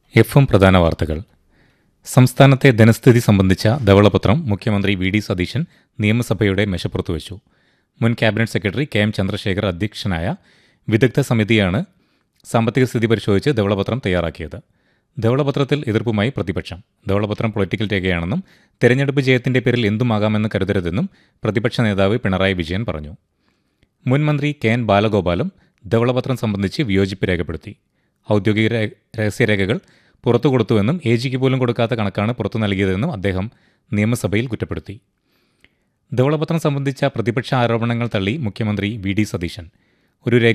F M പ്രധാന വാർത്തകൾ സംസ്ഥാനത്തെ ധനസ്ഥിതി സംബന്ധിച്ച ധവളപത്രം മുഖ്യമന്ത്രി വി ഡി സതീശൻ നിയമസഭയുടെ മേശപ്പുറത്ത് വെച്ചു മുൻ cabinet secretary K M Chandrasekhar അധ്യക്ഷനായ വിദഗ്ധ സമിതിയാണ് സാമ്പത്തിക സ്ഥിതി പരിശോധിച്ച് ധവളപത്രം തയ്യാറാക്കിയത് ധവളപത്രത്തിൽ എതിർപ്പുമായി പ്രതിപക്ഷം ധവളപത്രം പൊളിറ്റിക്കൽ രേഖയാണെന്നും തെരഞ്ഞെടുപ്പ് ജയത്തിന്റെ പേരിൽ എന്തുമാകാമെന്ന് കരുതരുതെന്നും പ്രതിപക്ഷ നേതാവ് പിണറായി വിജയൻ പറഞ്ഞു മുൻ മന്ത്രി കെ എൻ ബാലഗോപാലും ധവളപത്രം സംബന്ധിച്ച് വിയോജിപ്പ് രേഖപ്പെടുത്തി ഔദ്യോഗിക രേ- രഹസ്യരേഖകൾ പുറത്തു കൊടുത്തുവെന്നും എ ജിക്ക് പോലും കൊടുക്കാത്ത കണക്കാണ് പുറത്തു നൽകിയതെന്നും അദ്ദേഹം നിയമസഭയിൽ കുറ്റപ്പെടുത്തി ധവളപത്രം സംബന്ധിച്ച പ്രതിപക്ഷ ആരോപണങ്ങൾ തള്ളി മുഖ്യമന്ത്രി വി ഡി സതീശൻ ഒരു രേഖ